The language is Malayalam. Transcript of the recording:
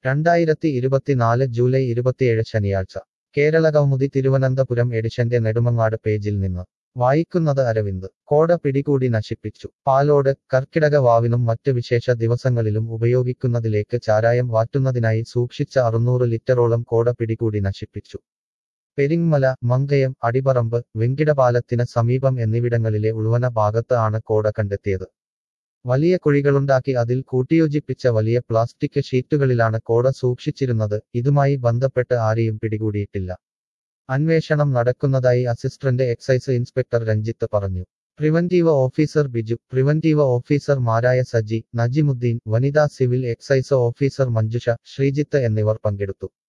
രണ്ടായിരത്തി ഇരുപത്തിനാല് ജൂലൈ ഇരുപത്തിയേഴ് ശനിയാഴ്ച കേരള കൗമുദി തിരുവനന്തപുരം എഡിഷന്റെ നെടുമങ്ങാട് പേജിൽ നിന്ന് വായിക്കുന്നത് അരവിന്ദ് കോട പിടികൂടി നശിപ്പിച്ചു പാലോട് കർക്കിടക വാവിനും മറ്റ് വിശേഷ ദിവസങ്ങളിലും ഉപയോഗിക്കുന്നതിലേക്ക് ചാരായം വാറ്റുന്നതിനായി സൂക്ഷിച്ച അറുന്നൂറ് ലിറ്ററോളം കോട പിടികൂടി നശിപ്പിച്ചു പെരിങ്മല മങ്കയം അടിപറമ്പ് വെങ്കിടപാലത്തിന് സമീപം എന്നിവിടങ്ങളിലെ ഉൾവന ഭാഗത്ത് ആണ് കോട കണ്ടെത്തിയത് വലിയ കുഴികളുണ്ടാക്കി അതിൽ കൂട്ടിയോജിപ്പിച്ച വലിയ പ്ലാസ്റ്റിക് ഷീറ്റുകളിലാണ് കോട സൂക്ഷിച്ചിരുന്നത് ഇതുമായി ബന്ധപ്പെട്ട് ആരെയും പിടികൂടിയിട്ടില്ല അന്വേഷണം നടക്കുന്നതായി അസിസ്റ്റന്റ് എക്സൈസ് ഇൻസ്പെക്ടർ രഞ്ജിത്ത് പറഞ്ഞു പ്രിവന്റീവ് ഓഫീസർ ബിജു പ്രിവന്റീവ് ഓഫീസർമാരായ സജി നജിമുദ്ദീൻ വനിതാ civil excise officer Manjusha Sreejith എന്നിവർ പങ്കെടുത്തു